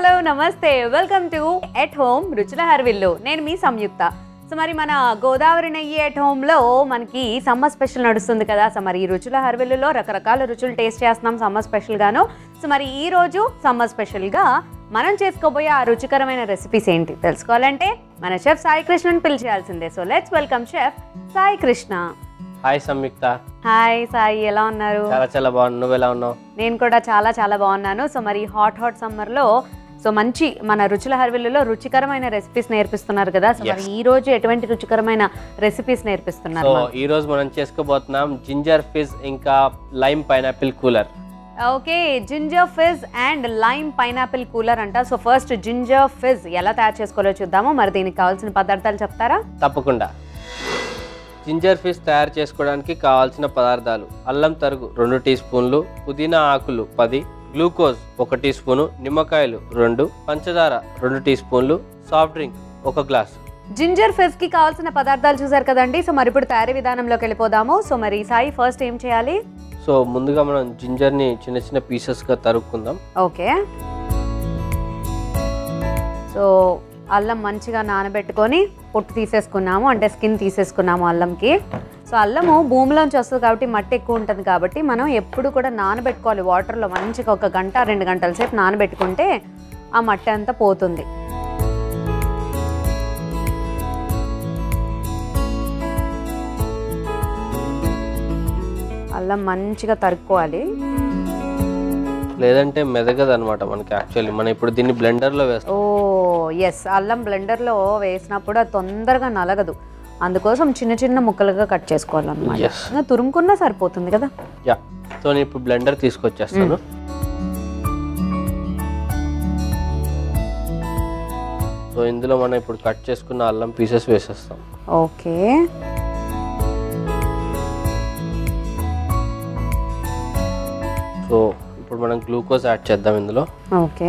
Hello నమస్తే welcome to at home రుచుల హర్విల్లు నేను మీ సంయుక్త సో మరి మన గోదావరి నెయ్యి ఎట్ హోమ్లో మనకి సమ్మర్ స్పెషల్ నడుస్తుంది కదా సో మరి ఈ రుచుల హర్విల్లులో రకరకాల రుచులు టేస్ట్ చేస్తున్నాం సమ్మర్ స్పెషల్గాను సో మరి ఈ రోజు సమ్మర్ స్పెషల్గా మనం చేసుకోబోయే ఆ రుచికరమైన రెసిపీస్ ఏంటి తెలుసుకోవాలంటే మన చెఫ్ సాయి కృష్ణని పిలిచేయాల్సిందే so let's welcome chef Sai Krishna hi Samyuktha hi Sai ఎలా ఉన్నారు చాలా చాలా బాగున్నావు నువ్వు ఎలా ఉన్నావు నేను కూడా చాలా చాలా బాగున్నాను సో మరి హాట్ హాట్ సమ్మర్లో సో మంచి మన రుచుల హర్విల్లులో రుచికరమైన రెసిపీస్ నేర్పిస్తున్నారు కదా సో మరి ఈ రోజు ఎటువంటి రుచికరమైన రెసిపీస్ నేర్పిస్తున్నారు సో ఈ రోజు మనం చేసుకోబోతున్నాం జింజర్ ఫిజ్ ఇంకా lime pineapple cooler okay ginger fizz and lime pineapple cooler అంట సో ఫస్ట్ జింజర్ ఫిజ్ ఎలా తయారు చేసుకోవాలో చూద్దాము మరి దీనికి కావాల్సిన పదార్థాలు చెప్తారా తప్పకుండా జింజర్ ఫిష్ తయారు చేసుకోవడానికి కావాల్సిన పదార్థాలు అల్లం తరుగు రెండు టీ స్పూన్లు పుదీనా ఆకులు పది గ్లూకోజ్ ఒక టీ స్పూను నిమ్మకాయలు రెండు పంచదార రెండు టీ స్పూన్లు సాఫ్ట్ డ్రింక్ ఒక గ్లాస్ జింజర్ ఫిజ్ కి కావాల్సిన పదార్థాలు చూసారు కదండి సో మరి ఇప్పుడు తయారీ విధానంలోకి వెళ్ళిపోదాము సో మరి సాయి ఫస్ట్ ఏం చేయాలి సో ముందుగా మనం జింజర్ని చిన్న చిన్న పీసెస్గా తరుక్కుందాం ఓకే సో అల్లం మంచిగా నానబెట్టుకొని పొట్టు తీసేసుకున్నాము అంటే స్కిన్ తీసేసుకున్నాము అల్లంకి సో అల్లము భూమిలోంచి వస్తుంది కాబట్టి మట్టి ఎక్కువ ఉంటుంది కాబట్టి మనం ఎప్పుడు కూడా నానబెట్టుకోవాలి వాటర్లో మంచిగా ఒక గంట రెండు గంటల సేపు నానబెట్టుకుంటే ఆ మట్టి అంతా పోతుంది అల్లం మంచిగా తరుక్కోవాలి లేదంటే మెదగదు అనమాట మనకి యాక్చువల్లీ మనం ఇప్పుడు దీన్ని బ్లెండర్లో వేస్తాం ఓ ఎస్ అల్లం బ్లెండర్లో వేసినప్పుడు అది తొందరగా నలగదు అందుకోసం చిన్న చిన్న ముక్కలుగా కట్ చేసుకోవాలన్నమాట Yes. ఇంకా తురుముకున్నా సరిపోతుంది కదా యా సో నేను ఇప్పుడు బ్లెండర్ తీసుకొచ్చేస్తాను సో ఇందులో మనం ఇప్పుడు కట్ చేసుకున్న అల్లం పీసెస్ వేసేస్తాం ఓకే సో ఇప్పుడు మనం గ్లూకోజ్ యాడ్ చేద్దాం ఇందులో ఓకే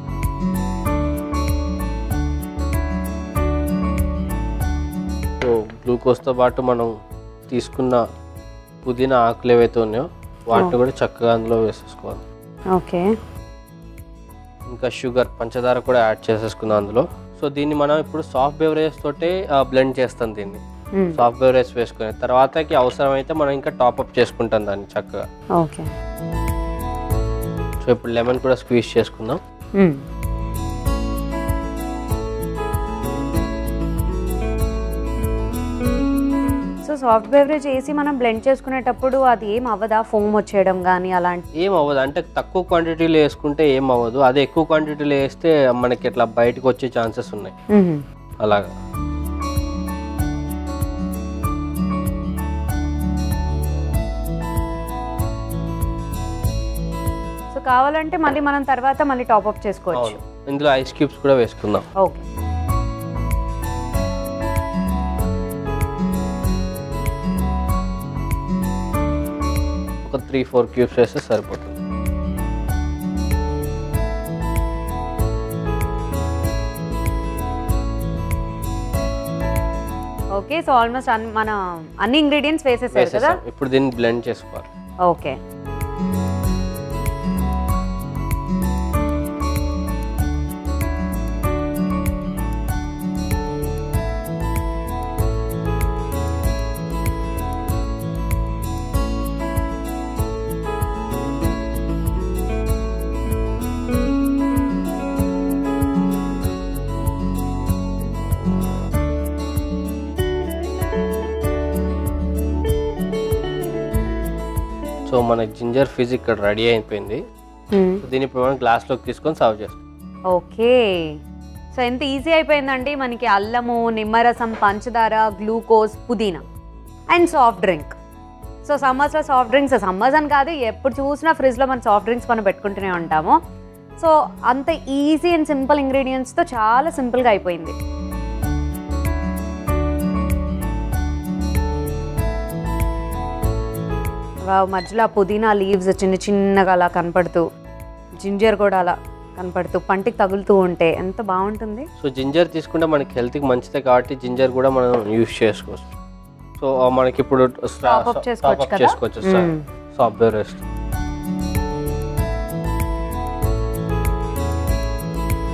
సో గ్లూకోజ్తో పాటు మనం తీసుకున్న పుదీనా ఆకులు ఏవైతే ఉన్నాయో వాటిని కూడా చక్కగా అందులో వేసేసుకోవాలి ఓకే ఇంకా షుగర్ పంచదార కూడా యాడ్ చేసేసుకుందాం అందులో సో దీన్ని మనం ఇప్పుడు సాఫ్ట్ బెవరేజ్ తోటే బ్లెండ్ చేస్తాం దీన్ని మ్మ్. సాఫ్ట్ బెవరేజ్ వేసుకుని తర్వాతకి అవసరమైతే మనం ఇంకా టాప్అప్ చేసుకుంటాం దాన్ని చక్కగా ఓకే సో ఇప్పుడు లెమన్ కూడా స్క్వీజ్ చేసుకుందాం మ్మ్. సో సాఫ్ట్ బెవరేజ్ వేసి మనం బ్లెండ్ చేసుకునేటప్పుడు అది ఏం అవ్వదా ఫోమ్ వచ్చేయడం కానీ అలాంటి ఏం అవ్వదు అంటే తక్కువ క్వాంటిటీలో వేసుకుంటే ఏం అవ్వదు అదే ఎక్కువ క్వాంటిటీలో వేస్తే మనకి ఇట్లా బయటకు వచ్చే ఛాన్సెస్ ఉన్నాయి మ్మ్. అలాగా సో కావాలంటే మళ్ళీ మనం తర్వాత మళ్ళీ టాప్అప్ చేసుకోవచ్చు అవును ఇందులో ఐస్ క్యూబ్స్ కూడా వేసుకుందాం ఓకే ఒక త్రీ ఫోర్ క్యూబ్స్ వేస్తే సరిపోతుంది ఓకే సో ఆల్మోస్ట్ మన అన్ని ఇంగ్రీడియంట్స్ వేసేసారు కదా వేసేసాం ఇప్పుడు దీన్ని బ్లెండ్ చేసుకోవాలి ఓకే సో మన జింజర్ ఫిజ్ ఇక్కడ రెడీ అయిపోయింది మ్మ్. సో దీన్ని ఇప్పుడు మనం గ్లాస్లోకి తీసుకొని సర్వ్ చేస్తాం ఓకే సో ఎంత ఈజీ అయిపోయిందండి మనకి అల్లము నిమ్మరసం పంచదార గ్లూకోజ్ పుదీనా అండ్ సాఫ్ట్ డ్రింక్ సో సమ్మర్స్లో సాఫ్ట్ డ్రింక్స్ సమ్మర్స్ అని కాదు ఎప్పుడు చూసినా ఫ్రిడ్జ్లో మనం సాఫ్ట్ డ్రింక్స్ మనం పెట్టుకుంటూనే ఉంటాము సో అంత ఈజీ అండ్ సింపుల్ ఇంగ్రీడియంట్స్తో చాలా సింపుల్గా అయిపోయింది వావ్, మధ్యలో ఆ పుదీనా లీవ్స్ చిన్న చిన్నగా అలా కనపడుతూ జింజర్ కూడా అలా కనపడుతూ పంటికి తగులుతూ ఉంటే ఎంత బాగుంటుంది సో జింజర్ తీసుకుంటే మనకి హెల్త్కి మంచిదే కాబట్టి జింజర్ కూడా మనం యూస్ చేసుకోవచ్చు సో ఆ మనకి ఇప్పుడు Top up చేసుకోవచ్చు కదా? చేసుకోవచ్చు మ్మ్. సాఫ్ట్వేర్ వేస్ట్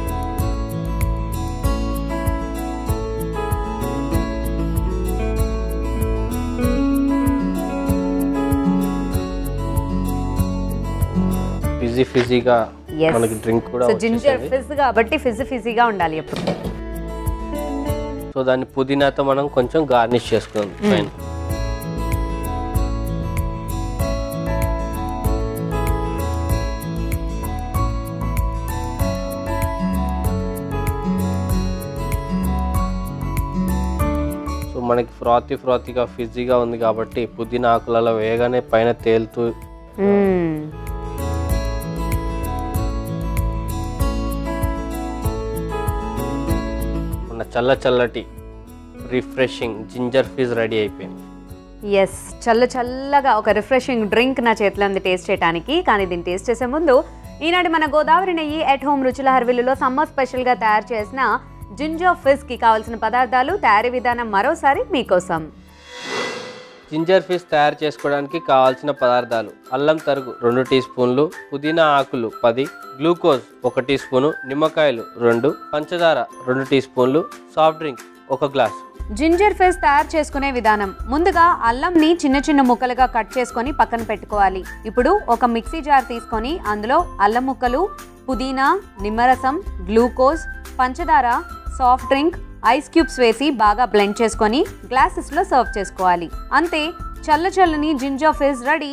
ఫిజీ ఫిజీగా Yes. మనకి డ్రింక్ కూడా సో జింజర్ వచ్చేసింది ఫిజ్ కాబట్టి ఫిజ్ ఫిజీగా ఉండాలి ఎప్పుడు సో దాన్ని పుదీనాతో మనం కొంచెం గార్నిష్ చేసుకుందాం పైన సో మనకి ఫ్రాతి ఫ్రాతిగా ఫిజీగా ఉంది కాబట్టి పుదీనా ఆకులలో వేయగానే పైన తేలుతూ మ్మ్. ఉన్న చల్ల చల్లటి రిఫ్రెషింగ్ జింజర్ ఫిజ్ రెడీ అయిపోయింది ఎస్ చల్ల చల్లగా ఒక రిఫ్రెషింగ్ డ్రింక్ నా చేతిలో ఉంది టేస్ట్ చేయడానికి కానీ దీన్ని టేస్ట్ చేసే ముందు ఈనాటి మన గోదావరి నెయ్యి ఎట్ హోమ్ రుచుల హర్విల్లులో సమ్మర్ స్పెషల్గా తయారు చేసిన జింజర్ ఫిజ్కి కావాల్సిన పదార్థాలు తయారీ విధానం మరోసారి మీకోసం జింజర్ ఫిష్ తయారు చేసుకోవడానికి కావాల్సిన పదార్థాలు అల్లం తరుగు రెండు టీ స్పూన్లు పుదీనా ఆకులు పది గ్లూకోజ్ ఒక టీ స్పూను నిమ్మకాయలు రెండు పంచదార రెండు టీ స్పూన్లు సాఫ్ట్ డ్రింక్ ఒక గ్లాస్ జింజర్ ఫిజ్ తయారు చేసుకునే విధానం ముందుగా అల్లంని చిన్న చిన్న ముక్కలుగా కట్ చేసుకొని పక్కన పెట్టుకోవాలి ఇప్పుడు ఒక మిక్సీ జార్ తీసుకొని అందులో అల్లం ముక్కలు పుదీనా నిమ్మరసం గ్లూకోజ్ పంచదార సాఫ్ట్ డ్రింక్ ఐస్ క్యూబ్స్ వేసి బాగా బ్లెండ్ చేసుకొని గ్లాసెస్లో సర్వ్ చేసుకోవాలి అంతే చల్ల చల్లని ginger fizz ready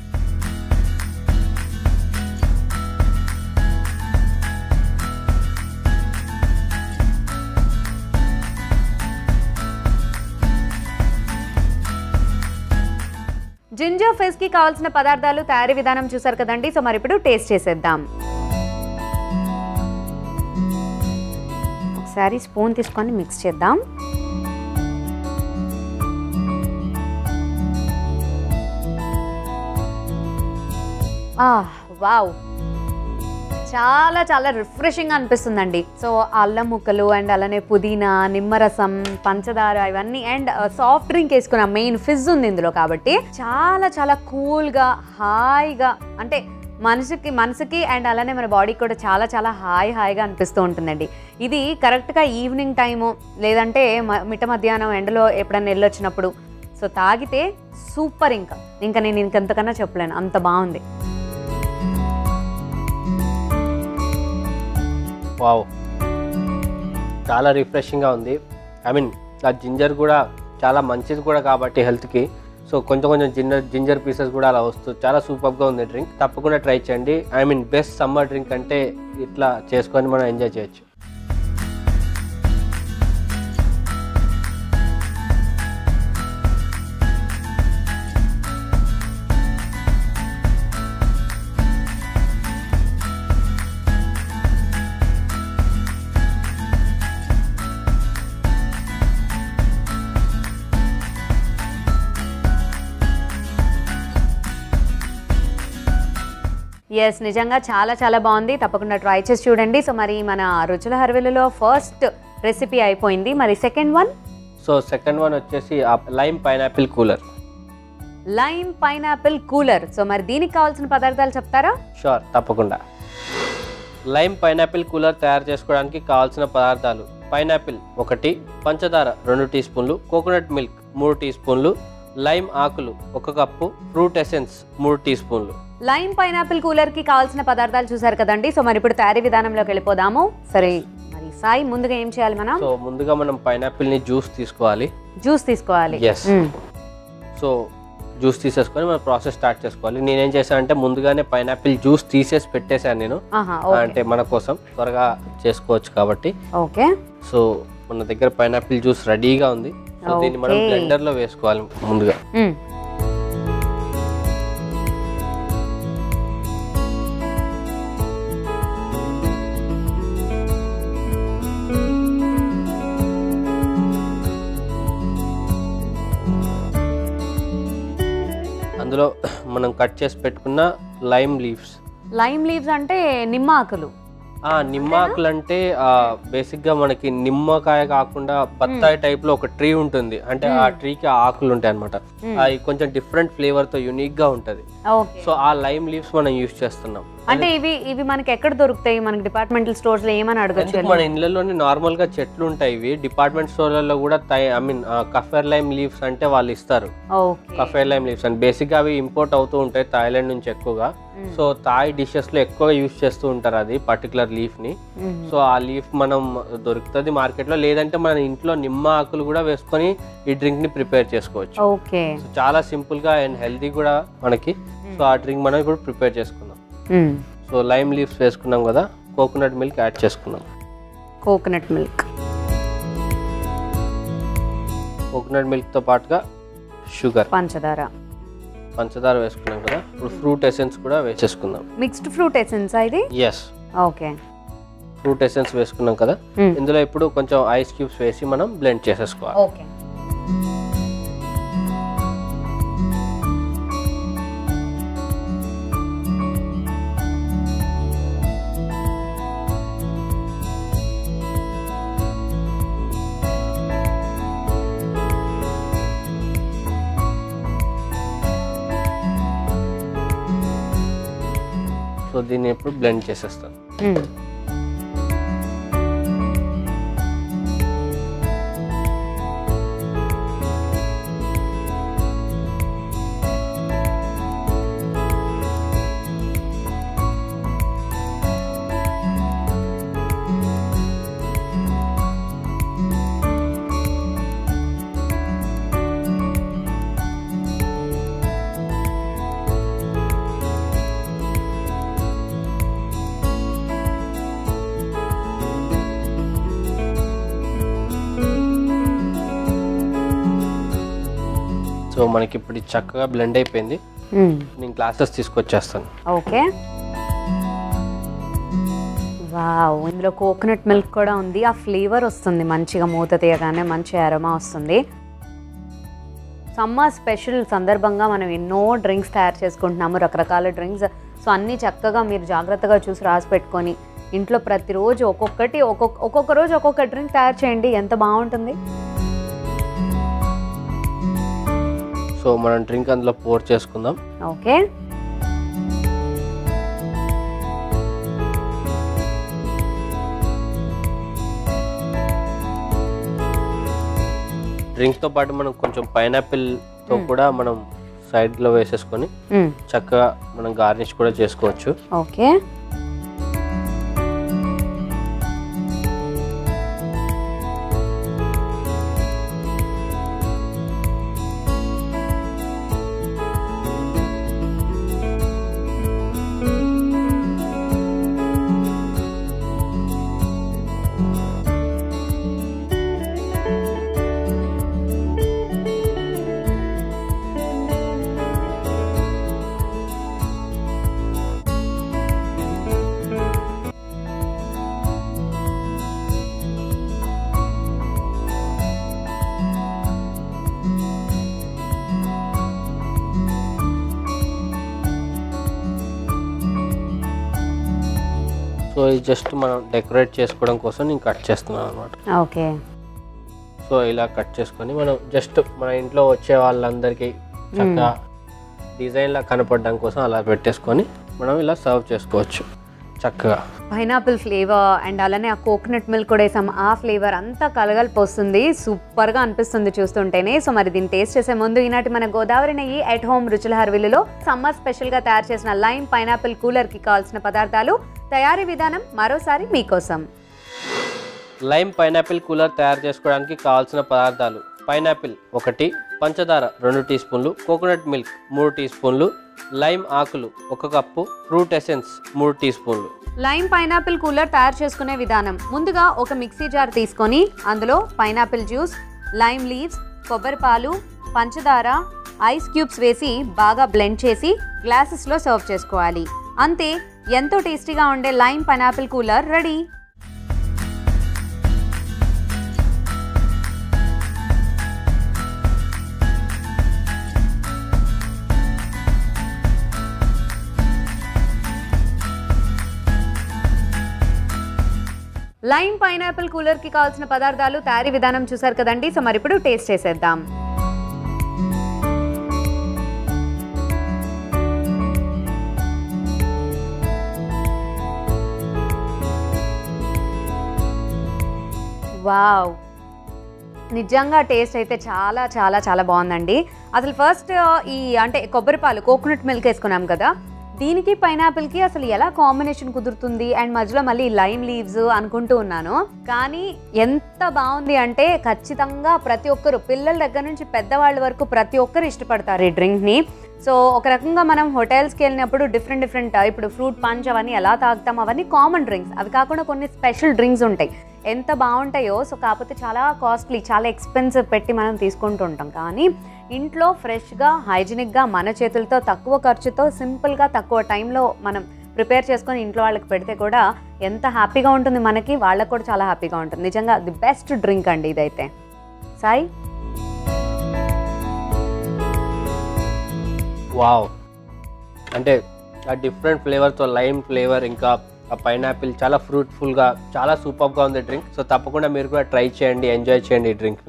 ginger fizz కి కావాల్సిన పదార్థాలు తయారీ విధానం చూసారు కదండి సో మరి ఇప్పుడు టేస్ట్ చేసేద్దాం ఒకసారి స్పూన్ తీసుకొని మిక్స్ చేద్దాం వావ్ చాలా చాలా రిఫ్రెషింగ్ అనిపిస్తుందండి సో అల్లం ముక్కలు అండ్ అలానే పుదీనా నిమ్మరసం పంచదార ఇవన్నీ అండ్ సాఫ్ట్ డ్రింక్ వేసుకున్న మెయిన్ ఫిజ్ ఉంది ఇందులో కాబట్టి చాలా చాలా కూల్గా హాయిగా అంటే మనసుకి మనసుకి అండ్ అలానే మన బాడీకి కూడా చాలా చాలా హాయ్ హాయిగా అనిపిస్తూ ఉంటుందండి ఇది కరెక్ట్గా ఈవినింగ్ టైము లేదంటే మ- మిట్ట మధ్యాహ్నం ఎండలో ఎప్పుడైనా వెళ్ళొచ్చినప్పుడు సో తాగితే సూపర్ ఇంకా ఇంకా నేను ఇంకెంతకన్నా చెప్పలేను అంత బాగుంది వావ్ చాలా రిఫ్రెషింగ్గా ఉంది ఐ మీన్ ఆ జింజర్ కూడా చాలా మంచిది కూడా కాబట్టి హెల్త్కి సో కొంచెం కొంచెం జింజర్ జింజర్ పీసెస్ కూడా అలా వస్తూ చాలా సూపర్గా ఉంది డ్రింక్ తప్పకుండా ట్రై చేయండి I mean best summer drink అంటే ఇట్లా చేసుకొని మనం ఎంజాయ్ చేయొచ్చు ఎస్ నిజంగా చాలా చాలా బాగుంది తప్పకుండా ట్రై చేసి చూడండి సో మరి మన రుచుల హర్వెలలో ఫస్ట్ రెసిపీ అయిపోయింది మరి second one so second one వచ్చేసి ఆ lime pineapple cooler lime pineapple cooler so మరి దీనికి కావాల్సిన పదార్థాలు చెప్తారా షూర్ తప్పకుండా లైమ్ పైనాపిల్ కూలర్ తయారు చేసుకోవడానికి కావాల్సిన పదార్థాలు పైనాపిల్ ఒకటి పంచదార రెండు టీ స్పూన్లు కోకోనట్ మిల్క్ మూడు టీ స్పూన్లు లైమ్ ఆకులు ఒక కప్పు ఫ్రూట్ ఎసెన్స్ మూడు టీ స్పూన్లు లైమ్ పైనాపిల్ కూలర్ కి కావాల్సిన పదార్థాలు చూసారు కదండి సో మరి ఇప్పుడు తయారీ విధానంలోకి వెళ్ళిపోదాము సరే మరి సాయి ముందుగా ఏం చేయాలి మనం సో ముందుగా మనం పైనాపిల్ ని జ్యూస్ తీసుకోవాలి జ్యూస్ తీసుకోవాలి Yes. సో జ్యూస్ తీసేసుకొని మనం ప్రాసెస్ స్టార్ట్ చేసుకోవాలి నేనేం చేశానంటే ముందుగానే పైనాపిల్ జ్యూస్ తీసేసి పెట్టేశాను నేను ఆహా అంటే మన కోసం త్వరగా చేసుకోవచ్చు కాబట్టి ఓకే సో మన దగ్గర పైనాపిల్ జ్యూస్ రెడీగా ఉంది సో దీన్ని మనం Okay. బ్లెండర్ లో వేసుకోవాలి ముందుగా అందులో మనం కట్ చేసి పెట్టుకున్న లైమ్ లీవ్స్ లైమ్ లీవ్స్ అంటే నిమ్మ ఆకులు ఆ నిమ్మాకులు అంటే ఆ బేసిక్ గా మనకి నిమ్మకాయ కాకుండా బత్తాయి టైప్ లో ఒక ట్రీ ఉంటుంది అంటే ఆ ట్రీకి ఆకులు ఉంటాయి అనమాట అవి కొంచెం డిఫరెంట్ ఫ్లేవర్ తో యూనిక్ గా ఉంటది ఓకే సో ఆ లైమ్ లీవ్స్ మనం యూస్ చేస్తున్నాం అంటే ఇవి ఇవి మనకి ఎక్కడ దొరుకుతాయి మనకి డిపార్ట్మెంటల్ స్టోర్స్ లో ఏమని అడగచ్చు ఎందుకు మన ఇళ్ళలోనే నార్మల్ గా చెట్లు ఉంటాయి ఇవి డిపార్ట్మెంట్ స్టోర్లలో కూడా I mean kaffir lime leaves అంటే వాళ్ళు ఇస్తారు okay kaffir lime leaves and basic గా అవి ఇంపోర్ట్ అవుతూ ఉంటాయి థాయిలాండ్ నుంచి ఎక్కువగా సో థాయ్ డిషెస్ లో ఎక్కువ యూస్ చేస్తూ ఉంటారు అది పర్టికులర్ లీఫ్ ని సో ఆ లీఫ్ మనం దొరుకుతుంది మార్కెట్ లో లేదంటే మన ఇంట్లో నిమ్మ ఆకులు కూడా వేసుకొని ఈ డ్రింక్ ని ప్రిపేర్ చేసుకోవచ్చు ఓకే సో చాలా సింపుల్ గా అండ్ హెల్తీ కూడా మనకి సో ఆ డ్రింక్ మనం ఇప్పుడు ప్రిపేర్ చేసుకుందాం సో లైమ్ లీవ్స్ వేసుకున్నాం కదా కోకోనట్ మిల్క్ యాడ్ చేసుకుందాం కోకోనట్ మిల్క్ కోకోనట్ మిల్క్ తో పాటుగా షుగర్ పంచదార పంచదార వేసుకున్నాం కదా ఇప్పుడు ఫ్రూట్ ఎసెన్స్ కూడా వేసేసుకుందాం మిక్స్డ్ ఫ్రూట్ ఎసెన్స్ ఇది ఎస్ ఓకే ఫ్రూట్ ఎసెన్స్ వేసుకున్నాం కదా ఇందులో ఇప్పుడు కొంచెం ఐస్ క్యూబ్స్ వేసి మనం బ్లెండ్ చేసేసుకోవాలి ఓకే సో దీన్ని ఇప్పుడు బ్లెండ్ చేసేస్తాను సో మనకి ఇప్పుడు ఇది చక్కగా బ్లెండ్ అయిపోయింది నేను గ్లాసెస్ తీసుకొచ్చేస్తాను ఓకే వావ్ ఇందులో కోకోనట్ మిల్క్ కూడా ఉంది ఆ ఫ్లేవర్ వస్తుంది మంచిగా మూత తీయగానే మంచి అరమా వస్తుంది సమ్మర్ స్పెషల్ సందర్భంగా మనం ఎన్నో డ్రింక్స్ తయారు చేసుకుంటున్నాము రకరకాల డ్రింక్స్ సో అన్నీ చక్కగా మీరు జాగ్రత్తగా చూసి రాసి పెట్టుకొని ఇంట్లో ప్రతిరోజు ఒక్కొక్కటి ఒక్కొక్క ఒక్కొక్క రోజు ఒక్కొక్క డ్రింక్ తయారు చేయండి ఎంత బాగుంటుంది సో మనం డ్రింక్ అందులో పోర్ చేసుకుందాం ఓకే డ్రింక్ తో పాటు మనం కొంచెం పైనాపిల్ తో కూడా మనం సైడ్ లో వేసేసుకొని మ్మ్. చక్కగా మనం గార్నిష్ కూడా చేసుకోవచ్చు ఓకే సో ఇది జస్ట్ మనం డెకరేట్ చేసుకోవడం కోసం నేను కట్ చేస్తున్నాను అనమాట ఓకే సో ఇలా కట్ చేసుకొని మనం జస్ట్ మన ఇంట్లో వచ్చే వాళ్ళందరికీ చక్కగా డిజైన్ లా కనపడడం కోసం అలా పెట్టేసుకొని మనం ఇలా సర్వ్ చేసుకోవచ్చు చక్కగా పైనాపిల్ ఫ్లేవర్ అండ్ అలానే ఆ కోకోనట్ మిల్క్ కూడా వేసాం ఆ ఫ్లేవర్ అంతా కలగలిపి వస్తుంది సూపర్గా అనిపిస్తుంది చూస్తుంటేనే సో మరి దీన్ని టేస్ట్ చేసే ముందు ఈనాటి మన గోదావరి నెయ్యి ఎట్ హోమ్ రుచుల హర్విలులో సమ్మర్ స్పెషల్గా తయారు చేసిన లైమ్ పైనాపిల్ కూలర్కి కావాల్సిన పదార్థాలు తయారీ విధానం మరోసారి మీకోసం లైమ్ పైనాపిల్ కూలర్ తయారు చేసుకోవడానికి కావాల్సిన పదార్థాలు పైనాపిల్ ఒకటి పంచదార రెండు టీ స్పూన్లు కోకోనట్ మిల్క్ మూడు టీ స్పూన్లు లైమ్ ఆకులు ఒక కప్పు ఫ్రూట్ ఎసెన్స్ మూడు టీ స్పూన్లు లైమ్ పైనాపిల్ కూలర్ తయారు చేసుకునే విధానం ముందుగా ఒక మిక్సీ జార్ తీసుకొని అందులో పైనాపిల్ జ్యూస్ లైమ్ లీవ్స్ కొబ్బరి పాలు పంచదార ఐస్ క్యూబ్స్ వేసి బాగా బ్లెండ్ చేసి గ్లాసెస్లో సర్వ్ చేసుకోవాలి అంతే ఎంతో టేస్టీగా ఉండే lime pineapple cooler ready lime pineapple కూలర్కి కావాల్సిన పదార్థాలు తయారీ విధానం చూసారు కదండి సో మరి ఇప్పుడు టేస్ట్ చేసేద్దాం వావ్ నిజంగా టేస్ట్ అయితే చాలా చాలా చాలా బాగుందండి అసలు ఫస్ట్ ఈ అంటే కొబ్బరి పాలు కోకోనట్ మిల్క్ వేసుకున్నాం కదా దీనికి పైనాపిల్కి అసలు ఎలా కాంబినేషన్ కుదురుతుంది అండ్ మధ్యలో మళ్ళీ లైమ్ లీవ్స్ అనుకుంటూ ఉన్నాను కానీ ఎంత బాగుంది అంటే ఖచ్చితంగా ప్రతి ఒక్కరు పిల్లల దగ్గర నుంచి పెద్దవాళ్ళ వరకు ప్రతి ఒక్కరు ఇష్టపడతారు ఈ డ్రింక్ని సో ఒక రకంగా మనం హోటల్స్కి వెళ్ళినప్పుడు డిఫరెంట్ డిఫరెంట్ ఇప్పుడు ఫ్రూట్ పంచ్ అవన్నీ ఎలా తాగుతాం అవన్నీ కామన్ డ్రింక్స్ అవి కాకుండా కొన్ని స్పెషల్ డ్రింక్స్ ఉంటాయి ఎంత బాగుంటాయో సో కాకపోతే చాలా కాస్ట్లీ చాలా ఎక్స్పెన్సివ్ పెట్టి మనం తీసుకుంటూ ఉంటాం కానీ ఇంట్లో ఫ్రెష్గా హైజీనిక్గా మన చేతులతో తక్కువ ఖర్చుతో సింపుల్గా తక్కువ టైంలో మనం ప్రిపేర్ చేసుకొని ఇంట్లో వాళ్ళకి పెడితే కూడా ఎంత హ్యాపీగా ఉంటుంది మనకి వాళ్ళకి కూడా చాలా హ్యాపీగా ఉంటుంది నిజంగా ది బెస్ట్ డ్రింక్ అండి ఇదైతే సాయి వావ్ అంటే ఆ డిఫరెంట్ ఫ్లేవర్తో లైమ్ ఫ్లేవర్ ఇంకా ఆ పైనాపిల్ చాలా ఫ్రూట్ఫుల్గా చాలా సూపర్గా ఉంది డ్రింక్ సో తప్పకుండా మీరు కూడా ట్రై చేయండి ఎంజాయ్ చేయండి ఈ డ్రింక్ని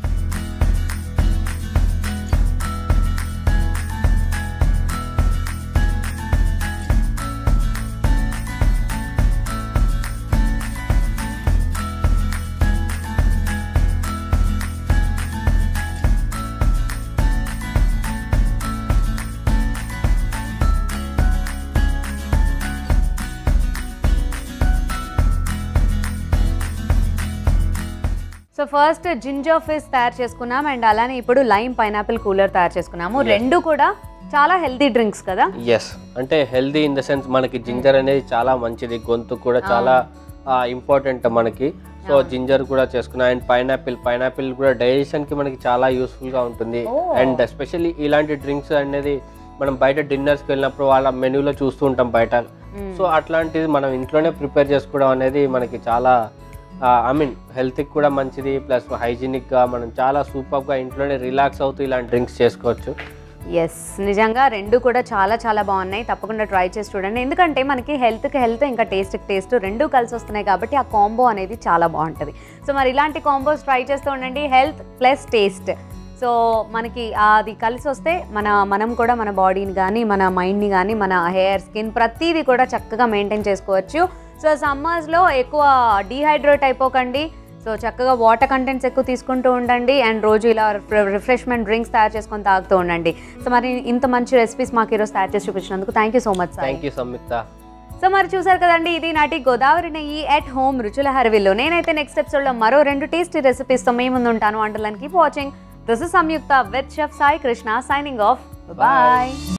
సో ఫస్ట్ జింజర్ ఫిష్ తయారు చేసుకున్నాం అండ్ అలానే ఇప్పుడు లైమ్ పైనాపిల్ కూలర్ తయారు చేసుకున్నాము రెండు కూడా చాలా హెల్తీ డ్రింక్స్ కదా ఎస్ అంటే హెల్దీ ఇన్ ద సెన్స్ మనకి జింజర్ అనేది చాలా మంచిది గొంతు కూడా చాలా ఇంపార్టెంట్ మనకి సో జింజర్ కూడా చేసుకున్నా అండ్ పైనాపిల్ పైనాపిల్ కూడా డైజెషన్ కి మనకి చాలా యూస్ఫుల్ గా ఉంటుంది Oh. అండ్ ఎస్పెషల్లీ ఇలాంటి డ్రింక్స్ అనేది మనం బయట డిన్నర్స్కి వెళ్ళినప్పుడు వాళ్ళ మెనూలో చూస్తూ ఉంటాం బయట సో అట్లాంటిది మనం ఇంట్లోనే ప్రిపేర్ చేసుకోవడం అనేది మనకి చాలా ఐ మీన్ హెల్త్కి కూడా మంచిది ప్లస్ హైజీనిక్గా మనం చాలా సూపర్గా ఇంట్లోనే రిలాక్స్ అవుతూ ఇలాంటి డ్రింక్స్ చేసుకోవచ్చు ఎస్ నిజంగా రెండు కూడా చాలా చాలా బాగున్నాయి తప్పకుండా ట్రై చేసి చూడండి ఎందుకంటే మనకి హెల్త్కి హెల్త్ ఇంకా టేస్ట్కి టేస్ట్ రెండు కలిసి వస్తున్నాయి కాబట్టి ఆ కాంబో అనేది చాలా బాగుంటుంది సో మరి ఇలాంటి కాంబోస్ ట్రై చేస్తూ ఉండండి హెల్త్ ప్లస్ టేస్ట్ సో మనకి అది కలిసి వస్తే మన మనం కూడా మన బాడీని కానీ మన మైండ్ని కానీ మన హెయిర్ స్కిన్ ప్రతిదీ కూడా చక్కగా మెయింటైన్ చేసుకోవచ్చు సో సమ్మర్స్లో ఎక్కువ డీహైడ్రేట్ అయిపోకండి సో చక్కగా వాటర్ కంటెంట్స్ ఎక్కువ తీసుకుంటూ ఉండండి అండ్ రోజు ఇలా రిఫ్రెష్మెంట్ డ్రింక్స్ తయారు చేసుకొని తాగుతూ ఉండండి సో మరి ఇంత మంచి రెసిపీస్ మాకు ఈరోజు తయారు చేసి చూపించినందుకు thank you so much sir thank you Samyuktha so మరి చూసారు కదండి ఇది నాటి గోదావరి నెయ్యి ఎట్ హోమ్ రుచుల హరవిల్లో నేనైతే నెక్స్ట్ ఎపిసోడ్లో మరో రెండు టేస్టీ రెసిపీస్తో మీ ముందు ఉంటాను అంటున్నాను keep watching this is Samyuktha with chef Sai Krishna signing off bye